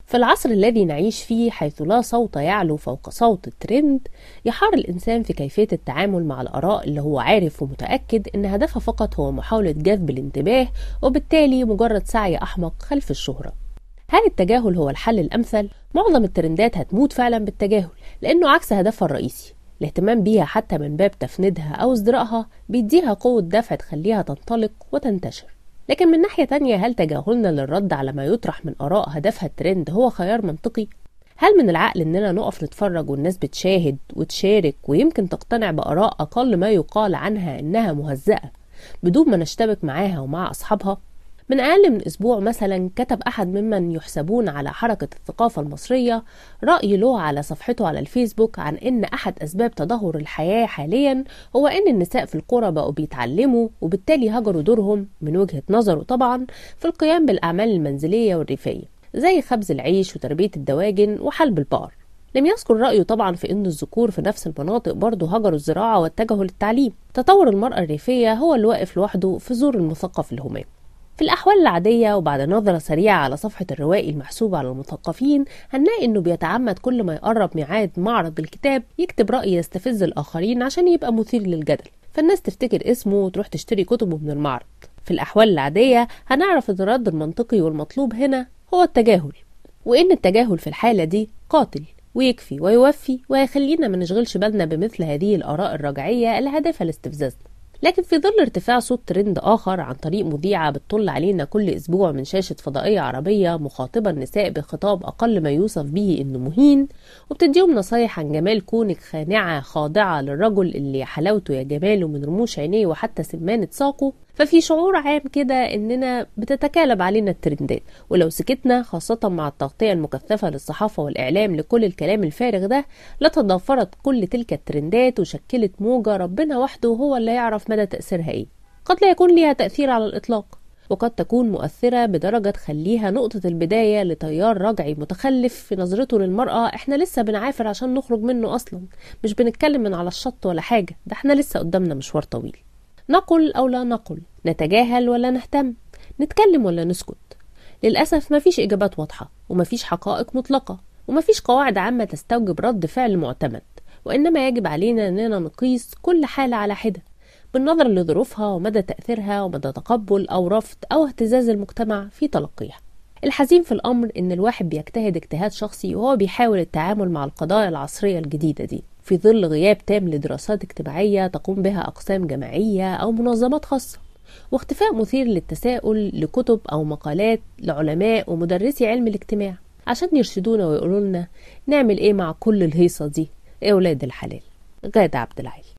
في العصر الذي نعيش فيه حيث لا صوت يعلو فوق صوت الترند يحار الإنسان في كيفية التعامل مع الآراء اللي هو عارف ومتأكد إن هدفها فقط هو محاولة جذب الانتباه وبالتالي مجرد سعي أحمق خلف الشهرة هل التجاهل هو الحل الأمثل؟ معظم الترندات هتموت فعلا بالتجاهل لأنه عكس هدفها الرئيسي الاهتمام بيها حتى من باب تفنيدها أو ازدراءها بيديها قوة دفع تخليها تنطلق وتنتشر لكن من ناحية تانية هل تجاهلنا للرد على ما يطرح من آراء هدفها الترند هو خيار منطقي؟ هل من العقل إننا نقف نتفرج والناس بتشاهد وتشارك ويمكن تقتنع بآراء أقل ما يقال عنها إنها مهزأة بدون ما نشتبك معاها ومع أصحابها؟ من أقل من أسبوع مثلا كتب أحد ممن يحسبون على حركة الثقافة المصرية رأي له على صفحته على الفيسبوك عن إن أحد أسباب تدهور الحياة حاليا هو إن النساء في القرى بقوا بيتعلموا وبالتالي هجروا دورهم من وجهة نظره طبعا في القيام بالأعمال المنزلية والريفية زي خبز العيش وتربية الدواجن وحلب البقر لم يذكر رأيه طبعا في أن الذكور في نفس المناطق برضه هجروا الزراعة واتجهوا للتعليم تطور المرأة الريفية هو اللي واقف لوحده في زور المثقف الهمام في الأحوال العادية وبعد نظرة سريعة على صفحة الروائي المحسوبة على المثقفين هنلاقي إنه بيتعمد كل ما يقرب ميعاد معرض الكتاب يكتب رأي يستفز الآخرين عشان يبقى مثير للجدل فالناس تفتكر اسمه وتروح تشتري كتبه من المعرض في الأحوال العادية هنعرف إن الرد المنطقي والمطلوب هنا هو التجاهل وإن التجاهل في الحالة دي قاتل ويكفي ويوفي ويخلينا ما نشغلش بالنا بمثل هذه الآراء الرجعية اللي هدفها لاستفزازنا لكن في ظل ارتفاع صوت ترند آخر عن طريق مذيعة بتطل علينا كل أسبوع من شاشة فضائية عربية مخاطبة النساء بخطاب أقل ما يوصف به إنه مهين وبتديهم نصايح عن جمال كونك خانعة خاضعة للرجل اللي حلاوته يا جماله من رموش عينيه وحتى سمانة ساقه ففي شعور عام كده إننا بتتكالب علينا الترندات ولو سكتنا خاصة مع التغطية المكثفة للصحافة والإعلام لكل الكلام الفارغ ده لتضافرت كل تلك الترندات وشكلت موجة ربنا وحده هو اللي يعرف مدى تأثيرها إيه قد لا يكون ليها تأثير على الإطلاق وقد تكون مؤثرة بدرجة تخليها نقطة البداية لتيار رجعي متخلف في نظرته للمرأة احنا لسه بنعافر عشان نخرج منه أصلا مش بنتكلم من على الشط ولا حاجة ده احنا لسه قدامنا مشوار طويل نقل أو لا نقل نتجاهل ولا نهتم نتكلم ولا نسكت للأسف مفيش إجابات واضحة ومفيش حقائق مطلقة ومفيش قواعد عامة تستوجب رد فعل معتمد وإنما يجب علينا أننا نقيس كل حالة على حدة بالنظر لظروفها ومدى تأثيرها ومدى تقبل أو رفض أو اهتزاز المجتمع في تلقيها الحزين في الأمر إن الواحد بيجتهد اجتهاد شخصي وهو بيحاول التعامل مع القضايا العصرية الجديدة دي في ظل غياب تام لدراسات اجتماعية تقوم بها أقسام جماعية أو منظمات خاصة واختفاء مثير للتساؤل لكتب أو مقالات لعلماء ومدرسي علم الاجتماع عشان يرشدونا ويقولوا لنا نعمل ايه مع كل الهيصة دي يا ولاد الحلال غادة عبد العالي